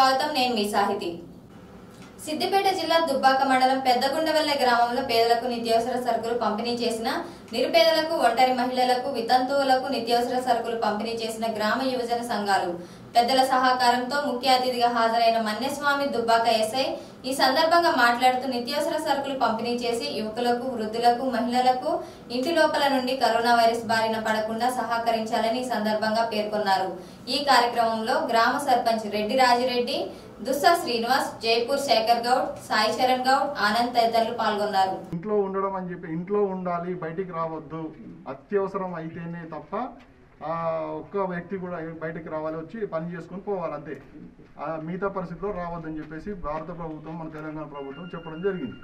స్వాగతం నేను మీ సాహితి సిద్దిపేట జిల్లా దుబ్బాక మండలం పెద్దగుండవెల్లె గ్రామంలో పేదలకు నిత్యావసర సరుకులు పంపిణీ చేసిన నిరుపేదలకు ఒంటరి మహిళలకు వితంతువులకు నిత్యావసర సరుకులు పంపిణీ చేసిన గ్రామ యువజన సంఘాలు పెద్దల సహకారంతో ముఖ్య అతిథిగా హాజరైన మన్యస్వామి దుబ్బాక ఎస్ఐ ఈ సందర్భంగా మాట్లాడుతూ నిత్యావసర సరుకులు పంపిణీ చేసి యువకులకు వృద్ధులకు మహిళలకు ఇంటి లోపల నుండి కరోనా వైరస్ బారిన పడకుండా సహకరించాలని ఈ సందర్భంగా పేర్కొన్నారు ఈ కార్యక్రమంలో గ్రామ సర్పంచ్ రెడ్డి రాజిరెడ్డి దుస్సా శ్రీనివాస్ జైపూర్ శేఖర్ గౌడ్ సాయి చరణ్ గౌడ్ ఆనంద్ తదితరులు పాల్గొన్నారు ఇంట్లో ఉండడం అని చెప్పి ఇంట్లో ఉండాలి బయటికి రావద్దు అత్యవసరం అయితేనే తప్ప ఆ, ఒక్క వ్యక్తి కూడా బయటికి రావాలి వచ్చి పని చేసుకొని పోవాలి అంతే ఆ, మిగతా పరిస్థితిలో రావద్దని చెప్పేసి భారత ప్రభుత్వం మన తెలంగాణ ప్రభుత్వం చెప్పడం జరిగింది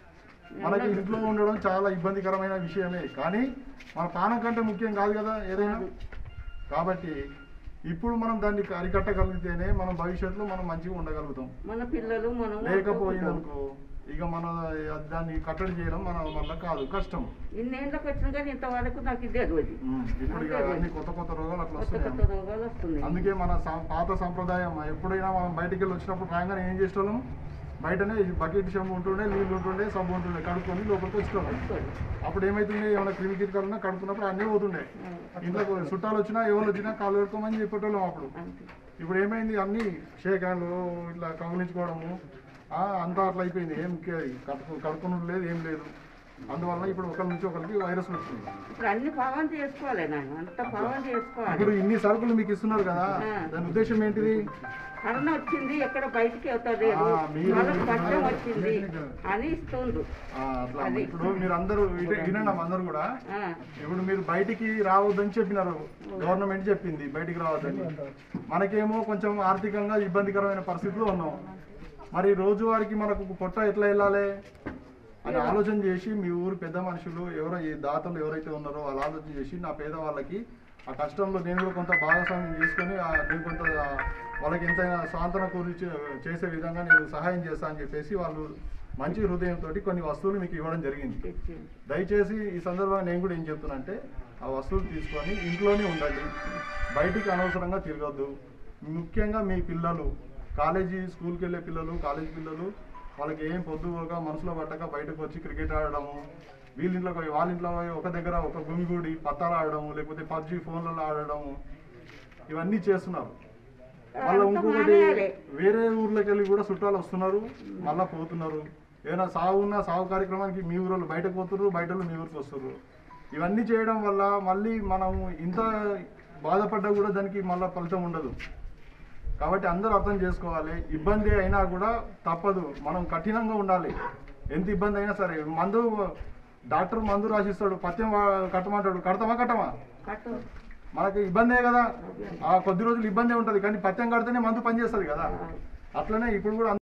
మనకి ఇంట్లో ఉండడం చాలా ఇబ్బందికరమైన విషయమే కానీ మన ప్రాణం కంటే ముఖ్యం కాదు కదా ఏదైనా కాబట్టి ఇప్పుడు మనం దాన్ని అరికట్టగలిగితేనే మనం భవిష్యత్తులో మనం మంచిగా ఉండగలుగుతాం మన పిల్లలు మనం లేకపోయిందనుకో ఇక మన దాన్ని కట్టడి చేయడం మన వల్ల కాదు కష్టం ఇన్నేళ్ళకి వచ్చిన కానీ ఇంతవరకు నాకు ఇది తెలియదు ఉమ్, ఇప్పుడు ఇక అన్ని కొత్త కొత్త రోగాలు అట్లా కొత్త కొత్త వస్తున్నాయి రోగాలు వస్తున్నాయి అందుకే మన సం- పాత సంప్రదాయం ఎప్పుడైనా మనం బయటికి వెళ్ళి వచ్చినప్పుడు రాగానే ఏం చేసేవాళ్ళం బయటనే బకెట్ షంపు ఉంటుండే నీళ్ళు ఉంటుండే సబ్బు ఉంటుండే కడుక్కొని లోపలికి వచ్చేవాళ్ళం అప్పుడు ఏమైతుండే ఏమైనా క్రిమి కీటకాలున్నా కడుక్కున్నప్పుడు అన్నీ పోతుండే ఇంట్లో చుట్టాలు వచ్చినా ఎవరు వచ్చినా కాలు కడుక్కోమని చెప్పేటోళ్ళం అప్పుడు అంతే ఇప్పుడు ఏమైంది అన్ని షేక్ హ్యాండ్లు ఇట్లా కౌలించుకోవడము ఆ, అంతా అట్లా అయిపోయింది ఏం కడుపు కడుక్కున్నది లేదు ఏం లేదు అందువల్ల ఇప్పుడు ఒకరి నుంచి ఒకరికి వైరస్ వస్తుంది ఇప్పుడు అన్ని పావం చేసుకోవాలి నాన్న అంత పావం చేసుకోవాలి ఇప్పుడు ఇన్ని సరుకులు మీకు ఇస్తున్నారు కదా ఆ. దాని ఉద్దేశం ఏంటిది కరోనా వచ్చింది ఎక్కడ బయటికి వెళ్తారు ఆ, మీరు- వాళ్ళకి కష్టం వచ్చింది అని ఇస్తుండ్రు ఆ, అట్లా ఇప్పుడు మీరు అందరూ ఇటు- వినండి అమ్మ అందరూ కూడా ఆ, ఇప్పుడు మీరు బయటికి రావద్దని చెప్పినారు గవర్నమెంట్ చెప్పింది బయటికి రావద్దని మనకేమో కొంచెం ఆర్థికంగా ఇబ్బందికరమైన పరిస్థితిలో ఉన్నాం మరి రోజువారికి మనకు పొట్ట ఎట్లా వెళ్ళాలి అని ఆలోచన చేసి మీ ఊరు పెద్ద మనుషులు ఎవరో ఈ దాతలు ఎవరైతే ఉన్నారో వాళ్ళు ఆలోచన చేసి నా పేదవాళ్ళకి ఆ కష్టంలో నేను కూడా కొంత భాగస్వామ్యం చేసుకొని ఆ నేను కొంత ఆ, వాళ్ళకి ఎంతైనా సాంతన కూరి చేసే విధంగా నేను సహాయం చేస్తా అని చెప్పేసి వాళ్ళు మంచి హృదయంతో కొన్ని వస్తువులు మీకు ఇవ్వడం జరిగింది తెచ్చింది. దయచేసి ఈ సందర్భంగా నేను కూడా ఏం చెప్తున్నా ఆ వస్తువులు తీసుకొని ఇంట్లోనే ఉండండి బయటికి అనవసరంగా తిరగద్దు ముఖ్యంగా మీ పిల్లలు కాలేజీ స్కూల్కి వెళ్ళే పిల్లలు కాలేజీ పిల్లలు వాళ్ళకి ఏం పొద్దుగా మనసులో పట్టక బయటకు వచ్చి క్రికెట్ ఆడడము వీళ్ళ ఇంట్లో పోయి వాళ్ళ ఇంట్లో పోయి ఒక దగ్గర ఒక గుమిగూడి పత్తాలు ఆడడము లేకపోతే పబ్జి ఫోన్లలో ఆడడము ఇవన్నీ చేస్తున్నారు మళ్ళీ అంతా ఇంకొకటి మానేయాలి. వేరే ఊర్లోకి వెళ్ళి కూడా చుట్టాలు వస్తున్నారు మళ్ళీ పోతున్నారు ఏదైనా సాగు ఉన్న సాగు కార్యక్రమానికి మీ ఊరోళ్ళు బయటకు పోతున్నారు బయట వాళ్ళు మీ ఊరికి వస్తున్నారు ఇవన్నీ చేయడం వల్ల మళ్ళీ మనం ఇంత బాధపడ్డా కూడా దానికి మళ్ళీ ఫలితం ఉండదు కాబట్టి అందరూ అర్థం చేసుకోవాలి ఇబ్బంది అయినా కూడా తప్పదు మనం కఠినంగా ఉండాలి ఎంత ఇబ్బంది అయినా సరే మందు డాక్టర్ మందు రాసిస్తాడు పత్యం వా- కట్టమంటాడు కడతామా కట్టమా కట్టు మనకి ఇబ్బందే కదా ఆ కొద్ది రోజులు ఇబ్బందే ఉంటుంది కానీ పత్యం కడితేనే మందు పనిచేస్తుంది కదా అట్లనే ఇప్పుడు కూడా